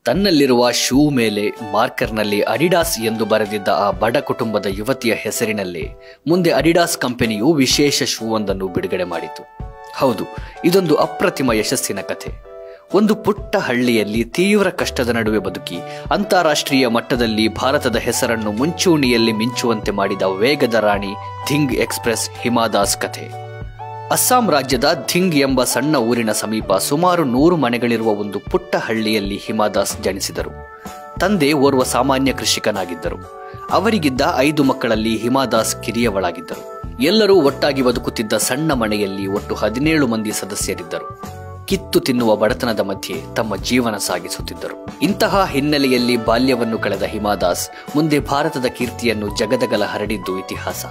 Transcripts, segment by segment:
ತನ್ನಲ್ಲಿರುವ shoe ಮೇಲೆ ಮಾರ್ಕರ್ನಲ್ಲಿ Adidas ಎಂದು ಬರೆದಿದ್ದ ಆ ಬಡ ಕುಟುಂಬದ ಯುವತಿಯ ಹೆಸರಿನಲ್ಲೇ ಮುಂದೆ ಅಡಿಡಾಸ್ ಕಂಪನಿಯು ವಿಶೇಷ ಶೂ ಒಂದನ್ನು ಬಿಡುಗಡೆ ಮಾಡಿತು ಹೌದು ಇದೊಂದು ಅಪ್ರತಿಮ ಯಶಸ್ಸಿನ ಕಥೆ ಒಂದು ಪುಟ್ಟ ಹಳ್ಳಿಯಲ್ಲಿ ತೀವ್ರ ಕಷ್ಟದ ನಡುವೆ ಬದುಕಿ ಅಂತಾರಾಷ್ಟ್ರೀಯ ಮಟ್ಟದಲ್ಲಿ ಭಾರತದ ಹೆಸರನ್ನು ಮುಂಚೂಣಿಯಲ್ಲಿ ಮಿಂಚುವಂತೆ ಮಾಡಿದ ವೇಗದ ರಾಣಿ ಧಿಂಗ್ ಎಕ್ಸ್ಪ್ರೆಸ್ ಹಿಮಾದಾಸ್ ಕಥೆ ಅಸ್ಸಾಂ ರಾಜ್ಯದ ಧಿಂಗ್ ಎಂಬ ಸಣ್ಣ ಊರಿನ ಸಮೀಪ ಸುಮಾರು ನೂರು ಮನೆಗಳಿರುವ ಒಂದು ಪುಟ್ಟ ಹಳ್ಳಿಯಲ್ಲಿ ಹಿಮಾದಾಸ್ ಜನಿಸಿದರು ತಂದೆ ಓರ್ವ ಸಾಮಾನ್ಯ ಕೃಷಿಕನಾಗಿದ್ದರು ಅವರಿಗಿದ್ದ ಐದು ಮಕ್ಕಳಲ್ಲಿ ಹಿಮಾದಾಸ್ ಕಿರಿಯವಳಾಗಿದ್ದರು ಎಲ್ಲರೂ ಒಟ್ಟಾಗಿ ಬದುಕುತ್ತಿದ್ದ ಸಣ್ಣ ಮನೆಯಲ್ಲಿ ಒಟ್ಟು ಹದಿನೇಳು ಮಂದಿ ಸದಸ್ಯರಿದ್ದರು ಕಿತ್ತು ತಿನ್ನುವ ಬಡತನದ ಮಧ್ಯೆ ತಮ್ಮ ಜೀವನ ಸಾಗಿಸುತ್ತಿದ್ದರು ಇಂತಹ ಹಿನ್ನೆಲೆಯಲ್ಲಿ ಬಾಲ್ಯವನ್ನು ಕಳೆದ ಹಿಮಾದಾಸ್ ಮುಂದೆ ಭಾರತದ ಕೀರ್ತಿಯನ್ನು ಜಗದಗಲ ಹರಡಿದ್ದು ಇತಿಹಾಸ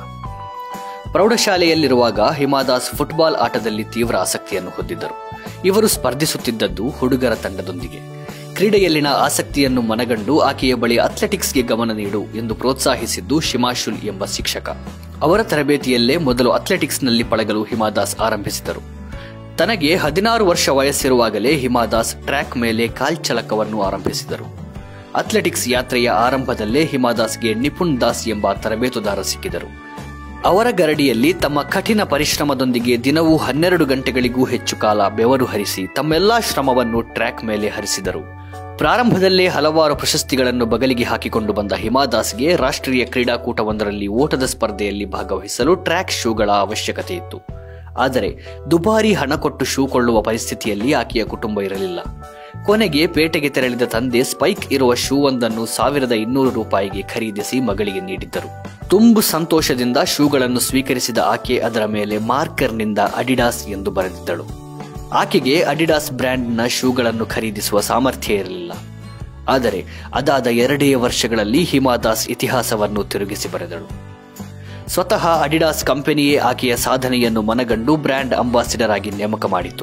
ಪ್ರೌಢಶಾಲೆಯಲ್ಲಿರುವಾಗ ಹಿಮಾದಾಸ್ ಫುಟ್ಬಾಲ್ ಆಟದಲ್ಲಿ ತೀವ್ರ ಆಸಕ್ತಿಯನ್ನು ಹೊಂದಿದ್ದರು ಇವರು ಸ್ಪರ್ಧಿಸುತ್ತಿದ್ದದ್ದು ಹುಡುಗರ ತಂಡದೊಂದಿಗೆ ಕ್ರೀಡೆಯಲ್ಲಿನ ಆಸಕ್ತಿಯನ್ನು ಮನಗಂಡು ಆಕೆಯ ಬಳಿ ಅಥ್ಲೆಟಿಕ್ಸ್ಗೆ ಗಮನ ನೀಡು ಎಂದು ಪ್ರೋತ್ಸಾಹಿಸಿದ್ದು ಶಿಮಾಶುಲ್ ಎಂಬ ಶಿಕ್ಷಕ ಅವರ ತರಬೇತಿಯಲ್ಲೇ ಮೊದಲು ಅಥ್ಲೆಟಿಕ್ಸ್ನಲ್ಲಿ ಪಳಗಲು ಹಿಮಾದಾಸ್ ಆರಂಭಿಸಿದರು ತನಗೆ ಹದಿನಾರು ವರ್ಷ ವಯಸ್ಸಿರುವಾಗಲೇ ಹಿಮಾದಾಸ್ ಟ್ರ್ಯಾಕ್ ಮೇಲೆ ಕಾಲ್ಚಲಕವನ್ನು ಆರಂಭಿಸಿದರು ಅಥ್ಲೆಟಿಕ್ಸ್ ಯಾತ್ರೆಯ ಆರಂಭದಲ್ಲೇ ಹಿಮಾದಾಸ್ಗೆ ನಿಪುಣ್ ದಾಸ್ ಎಂಬ ತರಬೇತುದಾರ ಸಿಕ್ಕಿದರು ಅವರ ಗರಡಿಯಲ್ಲಿ ತಮ್ಮ ಕಠಿಣ ಪರಿಶ್ರಮದೊಂದಿಗೆ ದಿನವೂ ಹನ್ನೆರಡು ಗಂಟೆಗಳಿಗೂ ಹೆಚ್ಚು ಕಾಲ ಬೆವರು ಹರಿಸಿ ತಮ್ಮೆಲ್ಲಾ ಶ್ರಮವನ್ನು ಟ್ರ್ಯಾಕ್ ಮೇಲೆ ಹರಿಸಿದರು ಪ್ರಾರಂಭದಲ್ಲೇ ಹಲವಾರು ಪ್ರಶಸ್ತಿಗಳನ್ನು ಬಗಲಿಗೆ ಹಾಕಿಕೊಂಡು ಬಂದ ಹಿಮಾದಾಸ್ಗೆ ರಾಷ್ಟ್ರೀಯ ಕ್ರೀಡಾಕೂಟವೊಂದರಲ್ಲಿ ಓಟದ ಸ್ಪರ್ಧೆಯಲ್ಲಿ ಭಾಗವಹಿಸಲು ಟ್ರ್ಯಾಕ್ ಶೂಗಳ ಅವಶ್ಯಕತೆ ಇತ್ತು ಆದರೆ ದುಬಾರಿ ಹಣ ಕೊಟ್ಟು ಶೂ ಕೊಳ್ಳುವ ಪರಿಸ್ಥಿತಿಯಲ್ಲಿ ಆಕೆಯ ಕುಟುಂಬ ಇರಲಿಲ್ಲ ಕೊನೆಗೆ ಪೇಟೆಗೆ ತೆರಳಿದ ತಂದೆ ಸ್ಪೈಕ್ ಇರುವ ಶೂ ಒಂದನ್ನು ಸಾವಿರದ ಇನ್ನೂರು ರೂಪಾಯಿಗೆ ಖರೀದಿಸಿ ಮಗಳಿಗೆ ನೀಡಿದ್ದರು ತುಂಬು ಸಂತೋಷದಿಂದ ಶೂಗಳನ್ನು ಸ್ವೀಕರಿಸಿದ ಆಕೆ ಅದರ ಮೇಲೆ ಮಾರ್ಕರ್ನಿಂದ ಅಡಿಡಾಸ್ ಎಂದು ಬರೆದಿದ್ದಳು ಆಕೆಗೆ ಅಡಿಡಾಸ್ ಬ್ರ್ಯಾಂಡ್ನ ಶೂಗಳನ್ನು ಖರೀದಿಸುವ ಸಾಮರ್ಥ್ಯ ಇರಲಿಲ್ಲ ಆದರೆ ಅದಾದ ಎರಡೇ ವರ್ಷಗಳಲ್ಲಿ ಹಿಮಾದಾಸ್ ಇತಿಹಾಸವನ್ನು ತಿರುಗಿಸಿ ಬರೆದಳು ಸ್ವತಃ ಅಡಿಡಾಸ್ ಕಂಪನಿಯೇ ಆಕೆಯ ಸಾಧನೆಯನ್ನು ಮನಗಂಡು ಬ್ರ್ಯಾಂಡ್ ಅಂಬಾಸಿಡರ್ ಆಗಿ ನೇಮಕ ಮಾಡಿತು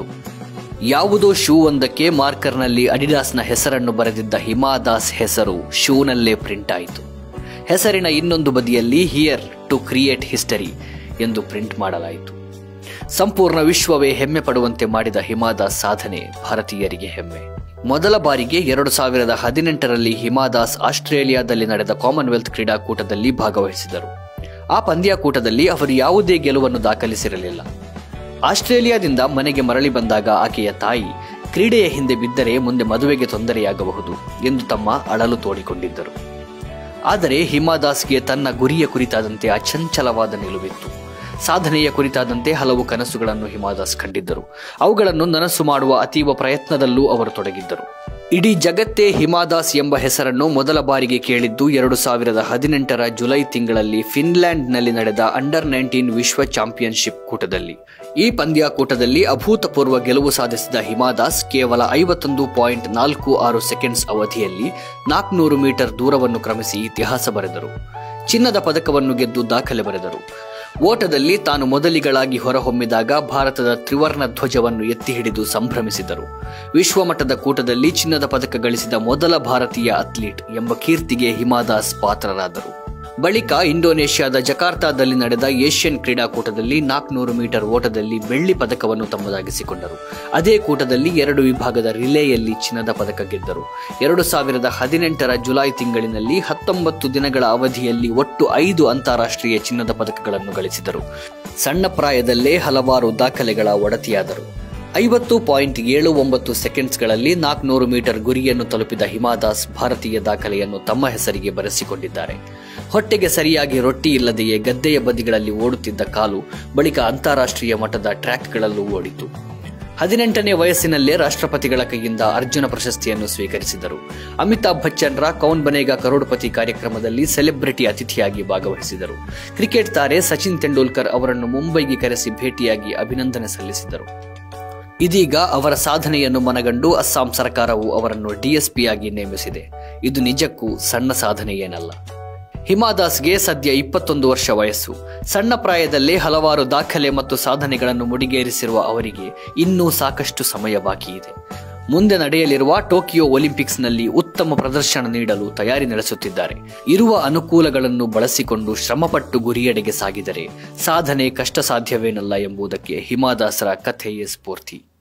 ಯಾವುದೋ ಶೂ ಒಂದಕ್ಕೆ ಮಾರ್ಕರ್ನಲ್ಲಿ ಅಡಿಡಾಸ್ನ ಹೆಸರನ್ನು ಬರೆದಿದ್ದ ಹಿಮಾದಾಸ್ ಹೆಸರು ಶೂನಲ್ಲೇ ಪ್ರಿಂಟ್ ಆಯಿತು ಹೆಸರಿನ ಇನ್ನೊಂದು ಬದಿಯಲ್ಲಿ ಹಿಯರ್ ಟು ಕ್ರಿಯೇಟ್ ಹಿಸ್ಟರಿ ಎಂದು ಪ್ರಿಂಟ್ ಮಾಡಲಾಯಿತು ಸಂಪೂರ್ಣ ವಿಶ್ವವೇ ಹೆಮ್ಮೆ ಪಡುವಂತೆ ಮಾಡಿದ ಹಿಮಾದಾಸ್ ಸಾಧನೆ ಭಾರತೀಯರಿಗೆ ಹೆಮ್ಮೆ ಮೊದಲ ಬಾರಿಗೆ ಎರಡು ಸಾವಿರದ ಹದಿನೆಂಟರಲ್ಲಿ ಹಿಮಾದಾಸ್ ಆಸ್ಟ್ರೇಲಿಯಾದಲ್ಲಿ ನಡೆದ ಕಾಮನ್ವೆಲ್ತ್ ಕ್ರೀಡಾಕೂಟದಲ್ಲಿ ಭಾಗವಹಿಸಿದರು ಆ ಪಂದ್ಯಾಕೂಟದಲ್ಲಿ ಅವರು ಯಾವುದೇ ಗೆಲುವನ್ನು ದಾಖಲಿಸಿರಲಿಲ್ಲ ಆಸ್ಟ್ರೇಲಿಯಾದಿಂದ ಮನೆಗೆ ಮರಳಿ ಬಂದಾಗ ಆಕೆಯ ತಾಯಿ ಕ್ರೀಡೆಯ ಹಿಂದೆ ಬಿದ್ದರೆ ಮುಂದೆ ಮದುವೆಗೆ ತೊಂದರೆಯಾಗಬಹುದು ಎಂದು ತಮ್ಮ ಅಳಲು ತೋಡಿಕೊಂಡಿದ್ದರು ಆದರೆ ಹಿಮಾದಾಸ್ಗೆ ತನ್ನ ಗುರಿಯ ಕುರಿತಾದಂತೆ ಅಚಂಚಲವಾದ ನಿಲುವಿತ್ತು ಸಾಧನೆಯ ಕುರಿತಾದಂತೆ ಹಲವು ಕನಸುಗಳನ್ನು ಹಿಮಾದಾಸ್ ಕಂಡಿದ್ದರು ಅವುಗಳನ್ನು ನನಸು ಮಾಡುವ ಅತೀವ ಪ್ರಯತ್ನದಲ್ಲೂ ಅವರು ತೊಡಗಿದ್ದರು ಇಡೀ ಜಗತ್ತೇ ಹಿಮಾದಾಸ್ ಎಂಬ ಹೆಸರನ್ನು ಮೊದಲ ಬಾರಿಗೆ ಕೇಳಿದ್ದು ಎರಡು ಸಾವಿರದ ಹದಿನೆಂಟರ ಜುಲೈ ತಿಂಗಳಲ್ಲಿ ಫಿನ್ಲ್ಯಾಂಡ್ನಲ್ಲಿ ನಡೆದ ಅಂಡರ್ ನೈನ್ಟೀನ್ ವಿಶ್ವ ಚಾಂಪಿಯನ್ಶಿಪ್ ಕೂಟದಲ್ಲಿ ಈ ಪಂದ್ಯಾಕೂಟದಲ್ಲಿ ಅಭೂತಪೂರ್ವ ಗೆಲುವು ಸಾಧಿಸಿದ ಹಿಮಾದಾಸ್ ಕೇವಲ ಐವತ್ತೊಂದು ಪಾಯಿಂಟ್ ನಾಲ್ಕು ಆರು ಸೆಕೆಂಡ್ಸ್ ಅವಧಿಯಲ್ಲಿ ನಾಲ್ಕುನೂರು ಮೀಟರ್ ದೂರವನ್ನು ಕ್ರಮಿಸಿ ಇತಿಹಾಸ ಬರೆದರು ಚಿನ್ನದ ಪದಕವನ್ನು ಗೆದ್ದು ದಾಖಲೆ ಬರೆದರು ಓಟದಲ್ಲಿ ತಾನು ಮೊದಲಿಗಳಾಗಿ ಹೊರಹೊಮ್ಮಿದಾಗ ಭಾರತದ ತ್ರಿವರ್ಣ ಧ್ವಜವನ್ನು ಎತ್ತಿ ಹಿಡಿದು ಸಂಭ್ರಮಿಸಿದರು ವಿಶ್ವಮಟ್ಟದ ಕೂಟದಲ್ಲಿ ಚಿನ್ನದ ಪದಕ ಗಳಿಸಿದ ಮೊದಲ ಭಾರತೀಯ ಅಥ್ಲೀಟ್ ಎಂಬ ಕೀರ್ತಿಗೆ ಹಿಮಾದಾಸ್ ಪಾತ್ರರಾದರು ಬಳಿಕ ಇಂಡೋನೇಷ್ಯಾದ ಜಕಾರ್ತಾದಲ್ಲಿ ನಡೆದ ಏಷ್ಯನ್ ಕ್ರೀಡಾಕೂಟದಲ್ಲಿ ನಾಲ್ಕುನೂರು ಮೀಟರ್ ಓಟದಲ್ಲಿ ಬೆಳ್ಳಿ ಪದಕವನ್ನು ತಮ್ಮದಾಗಿಸಿಕೊಂಡರು ಅದೇ ಕೂಟದಲ್ಲಿ ಎರಡು ವಿಭಾಗದ ರಿಲೇಯಲ್ಲಿ ಚಿನ್ನದ ಪದಕ ಗೆದ್ದರು ಎರಡು ಸಾವಿರದ ಹದಿನೆಂಟರ ಜುಲೈ ತಿಂಗಳಿನಲ್ಲಿ ಹತ್ತೊಂಬತ್ತು ದಿನಗಳ ಅವಧಿಯಲ್ಲಿ ಒಟ್ಟು ಐದು ಅಂತಾರಾಷ್ಟ್ರೀಯ ಚಿನ್ನದ ಪದಕಗಳನ್ನು ಗಳಿಸಿದರು ಸಣ್ಣ ಪ್ರಾಯದಲ್ಲೇ ಹಲವಾರು ದಾಖಲೆಗಳ ಒಡತಿಯಾದರು ಐವತ್ತು ಪಾಯಿಂಟ್ ಏಳು ಒಂಬತ್ತು ಸೆಕೆಂಡ್ಸ್ಗಳಲ್ಲಿ ನಾಲ್ಕುನೂರು ಮೀಟರ್ ಗುರಿಯನ್ನು ತಲುಪಿದ ಹಿಮಾದಾಸ್ ಭಾರತೀಯ ದಾಖಲೆಯನ್ನು ತಮ್ಮ ಹೆಸರಿಗೆ ಬರೆಸಿಕೊಂಡಿದ್ದಾರೆ ಹೊಟ್ಟೆಗೆ ಸರಿಯಾಗಿ ರೊಟ್ಟಿ ಇಲ್ಲದೆಯೇ ಗದ್ದೆಯ ಬದಿಗಳಲ್ಲಿ ಓಡುತ್ತಿದ್ದ ಕಾಲು ಬಳಿಕ ಅಂತಾರಾಷ್ಟ್ರೀಯ ಮಟ್ಟದ ಟ್ರ್ಯಾಕ್ಗಳಲ್ಲೂ ಓಡಿತು ಹದಿನೆಂಟನೇ ವಯಸ್ಸಿನಲ್ಲೇ ರಾಷ್ಟ್ರಪತಿಗಳ ಕೈಯಿಂದ ಅರ್ಜುನ ಪ್ರಶಸ್ತಿಯನ್ನು ಸ್ವೀಕರಿಸಿದರು ಅಮಿತಾಬ್ ಬಚ್ಚನ್ರ ಕೌನ್ ಬನೇಗ ಕರೋಡ್ಪತಿ ಕಾರ್ಯಕ್ರಮದಲ್ಲಿ ಸೆಲೆಬ್ರಿಟಿ ಅತಿಥಿಯಾಗಿ ಭಾಗವಹಿಸಿದರು ಕ್ರಿಕೆಟ್ ತಾರೆ ಸಚಿನ್ ತೆಂಡೂಲ್ಕರ್ ಅವರನ್ನು ಮುಂಬೈಗೆ ಕರೆಸಿ ಭೇಟಿಯಾಗಿ ಅಭಿನಂದನೆ ಸಲ್ಲಿಸಿದರು ಇದೀಗ ಅವರ ಸಾಧನೆಯನ್ನು ಮನಗಂಡು ಅಸ್ಸಾಂ ಸರ್ಕಾರವು ಅವರನ್ನು ಡಿಎಸ್ಪಿಯಾಗಿ ನೇಮಿಸಿದೆ ಇದು ನಿಜಕ್ಕೂ ಸಣ್ಣ ಸಾಧನೆಯೇನಲ್ಲ ಹಿಮಾದಾಸ್ಗೆ ಸದ್ಯ ಇಪ್ಪತ್ತೊಂದು ವರ್ಷ ವಯಸ್ಸು ಸಣ್ಣ ಪ್ರಾಯದಲ್ಲೇ ಹಲವಾರು ದಾಖಲೆ ಮತ್ತು ಸಾಧನೆಗಳನ್ನು ಮುಡಿಗೇರಿಸಿರುವ ಅವರಿಗೆ ಇನ್ನೂ ಸಾಕಷ್ಟು ಸಮಯ ಬಾಕಿ ಇದೆ ಮುಂದೆ ನಡೆಯಲಿರುವ ಟೋಕಿಯೋ ಒಲಿಂಪಿಕ್ಸ್ನಲ್ಲಿ ಉತ್ತಮ ಪ್ರದರ್ಶನ ನೀಡಲು ತಯಾರಿ ನಡೆಸುತ್ತಿದ್ದಾರೆ ಇರುವ ಅನುಕೂಲಗಳನ್ನು ಬಳಸಿಕೊಂಡು ಶ್ರಮಪಟ್ಟು ಗುರಿಯೆಡೆಗೆ ಸಾಗಿದರೆ ಸಾಧನೆ ಕಷ್ಟ ಸಾಧ್ಯವೇನಲ್ಲ ಎಂಬುದಕ್ಕೆ ಹಿಮಾದಾಸರ ಕಥೆಯೇ ಸ್ಫೂರ್ತಿ